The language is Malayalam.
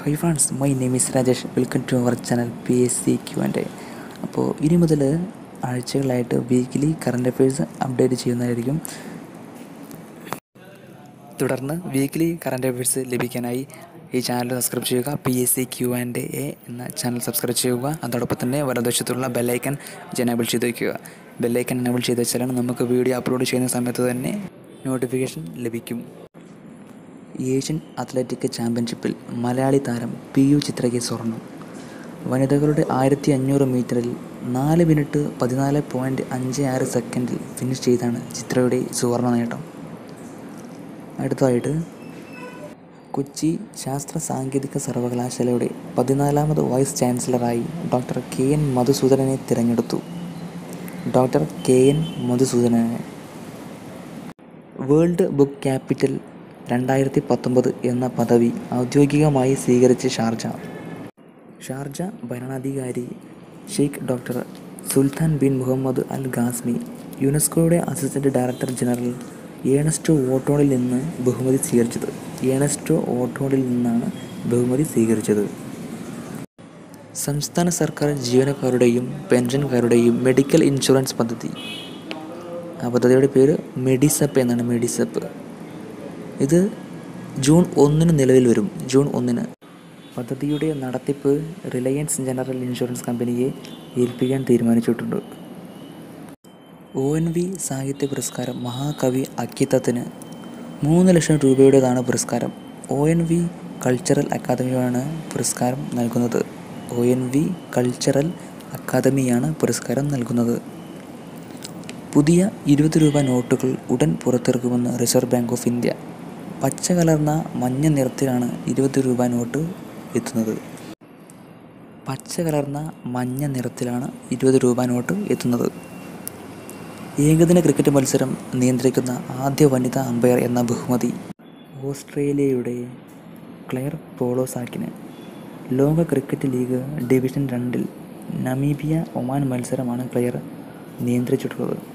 high friends my name is Rajesh welcome to our channel P S C Q and അപ്പോൾ ഇനി മുതൽ ആഴ്ചകളായിട്ട് വീക്കിലി കറണ്ട് അഫയേഴ്സ് അപ്ഡേറ്റ് ചെയ്യുന്നതായിരിക്കും തുടർന്ന് വീക്കിലി കറണ്ട് അഫയേഴ്സ് ലഭിക്കാനായി ഈ ചാനൽ സബ്സ്ക്രൈബ് ചെയ്യുക P S C Q and A എന്ന ചാനൽ സബ്സ്ക്രൈബ് ചെയ്യുക അതോടൊപ്പം തന്നെ വലതുവശത്തുള്ള ബെല്ലൈക്കൺ എനേബിൾ ചെയ്ത് വയ്ക്കുക ബെല്ലൈക്കൺ എനേബിൾ ചെയ്ത് വെച്ചാലാണ് നമുക്ക് വീഡിയോ അപ്ലോഡ് ചെയ്യുന്ന സമയത്ത് തന്നെ നോട്ടിഫിക്കേഷൻ ലഭിക്കും ഏഷ്യൻ അത്ലറ്റിക് ചാമ്പ്യൻഷിപ്പിൽ മലയാളി താരം പി യു ചിത്രയ്ക്ക് സ്വർണം വനിതകളുടെ ആയിരത്തി അഞ്ഞൂറ് മീറ്ററിൽ നാല് മിനിറ്റ് പതിനാല് പോയിൻറ്റ് അഞ്ച് ആറ് സെക്കൻഡിൽ ഫിനിഷ് ചെയ്താണ് ചിത്രയുടെ സുവർണ നേട്ടം അടുത്തതായിട്ട് കൊച്ചി ശാസ്ത്ര സാങ്കേതിക സർവകലാശാലയുടെ പതിനാലാമത് വൈസ് ചാൻസലറായി ഡോക്ടർ കെ എൻ മധുസൂദനനെ തിരഞ്ഞെടുത്തു ഡോക്ടർ കെ എൻ മധുസൂദനനെ വേൾഡ് ബുക്ക് ക്യാപിറ്റൽ രണ്ടായിരത്തി പത്തൊമ്പത് എന്ന പദവി ഔദ്യോഗികമായി സ്വീകരിച്ച് ഷാർജ ഷാർജ ഭരണാധികാരി Sheikh doctor Sultan bin Muhammad Al Qasimi യുനെസ്കോയുടെ അസിസ്റ്റന്റ് ഡയറക്ടർ ജനറൽ ഏണസ്റ്റോ ഓട്ടോണിൽ നിന്ന് ബഹുമതി സ്വീകരിച്ചത് ഏണസ്റ്റോ ഓട്ടോണിൽ നിന്നാണ് ബഹുമതി സ്വീകരിച്ചത് സംസ്ഥാന സർക്കാർ ജീവനക്കാരുടെയും പെൻഷൻകാരുടെയും മെഡിക്കൽ ഇൻഷുറൻസ് പദ്ധതി ആ പദ്ധതിയുടെ പേര് മെഡിസപ്പ് എന്നാണ് മെഡിസപ്പ് ഇത് ജൂൺ ഒന്നിന് നിലവിൽ വരും ജൂൺ ഒന്നിന് പദ്ധതിയുടെ നടത്തിപ്പ് റിലയൻസ് ജനറൽ ഇൻഷുറൻസ് കമ്പനിയെ ഏൽപ്പിക്കാൻ തീരുമാനിച്ചിട്ടുണ്ട് ഒ എൻ വി സാഹിത്യ പുരസ്കാരം മഹാകവി അക്കിത്തത്തിന് മൂന്ന് ലക്ഷം രൂപയുടേതാണ് പുരസ്കാരം ഒ എൻ വി കൾച്ചറൽ അക്കാദമിയാണ് പുരസ്കാരം നൽകുന്നത് ഒ എൻ വി കൾച്ചറൽ അക്കാദമിയാണ് പുരസ്കാരം നൽകുന്നത് പുതിയ ഇരുപത് രൂപ നോട്ടുകൾ ഉടൻ പുറത്തിറക്കുമെന്ന് റിസർവ് ബാങ്ക് ഓഫ് ഇന്ത്യ പച്ച കലർന്ന മഞ്ഞ നിറത്തിലാണ് ഇരുപത് രൂപ നോട്ട് എത്തുന്നത് പച്ച കലർന്ന മഞ്ഞ നിറത്തിലാണ് ഇരുപത് രൂപ നോട്ട് എത്തുന്നത് ഏകദിന ക്രിക്കറ്റ് മത്സരം നിയന്ത്രിക്കുന്ന ആദ്യ വനിതാ അമ്പയർ എന്ന ബഹുമതി ഓസ്ട്രേലിയയുടെ ക്ലെയർ പോളോസാക്കിന് ലോക ക്രിക്കറ്റ് ലീഗ് ഡിവിഷൻ രണ്ടിൽ നമീബിയ ഒമാൻ മത്സരമാണ് ക്ലെയർ നിയന്ത്രിച്ചിട്ടുള്ളത്